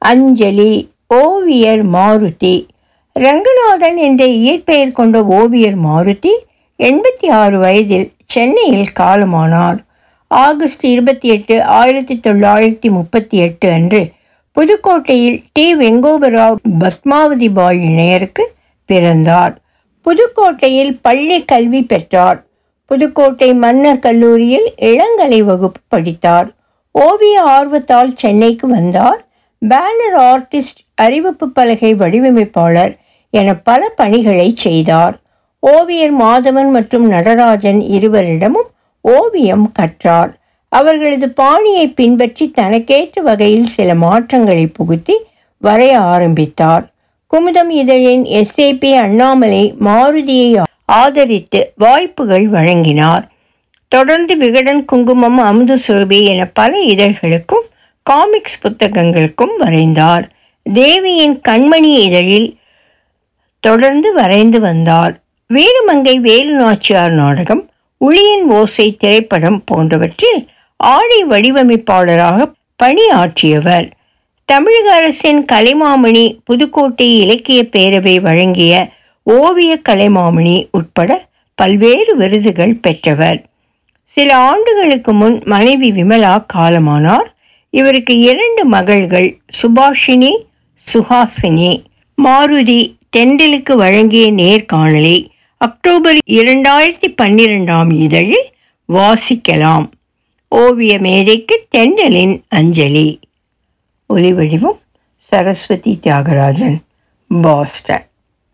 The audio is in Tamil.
அஞ்சலி ஓவியர் மாருதி ரங்கநாதன் என்ற இயற்பெயர் கொண்ட ஓவியர் மாருதி எண்பத்தி ஆறு வயதில் சென்னையில் காலமானார் ஆகஸ்ட் இருபத்தி எட்டு ஆயிரத்தி தொள்ளாயிரத்தி முப்பத்தி எட்டு அன்று புதுக்கோட்டையில் டி வெங்கோபராவ் பத்மாவதி பாய் இணையருக்கு பிறந்தார் புதுக்கோட்டையில் பள்ளி கல்வி பெற்றார் புதுக்கோட்டை மன்னர் கல்லூரியில் இளங்கலை வகுப்பு படித்தார் ஓவிய ஆர்வத்தால் சென்னைக்கு வந்தார் பேனர் ஆர்டிஸ்ட் அறிவிப்பு பலகை வடிவமைப்பாளர் என பல பணிகளை செய்தார் ஓவியர் மாதவன் மற்றும் நடராஜன் இருவரிடமும் ஓவியம் கற்றார் அவர்களது பாணியை பின்பற்றி தனக்கேற்ற வகையில் சில மாற்றங்களை புகுத்தி வரைய ஆரம்பித்தார் குமுதம் இதழின் எஸ்ஏபி அண்ணாமலை மாருதியை ஆதரித்து வாய்ப்புகள் வழங்கினார் தொடர்ந்து விகடன் குங்குமம் அமுது சுரபி என பல இதழ்களுக்கும் காமிக்ஸ் புத்தகங்களுக்கும் வரைந்தார் தேவியின் கண்மணி இதழில் தொடர்ந்து வரைந்து வந்தார் வீரமங்கை வேலு நாச்சியார் நாடகம் உளியின் ஓசை திரைப்படம் போன்றவற்றில் ஆடை வடிவமைப்பாளராக பணியாற்றியவர் தமிழக அரசின் கலைமாமணி புதுக்கோட்டை இலக்கிய பேரவை வழங்கிய ஓவிய கலைமாமணி உட்பட பல்வேறு விருதுகள் பெற்றவர் சில ஆண்டுகளுக்கு முன் மனைவி விமலா காலமானார் இவருக்கு இரண்டு மகள்கள் சுபாஷினி சுஹாசினி மாருதி தெண்டலுக்கு வழங்கிய நேர்காணலை அக்டோபர் இரண்டாயிரத்தி பன்னிரெண்டாம் இதழில் வாசிக்கலாம் ஓவிய மேதைக்கு தெண்டலின் அஞ்சலி ஒலிவடிவம் சரஸ்வதி தியாகராஜன் பாஸ்டன்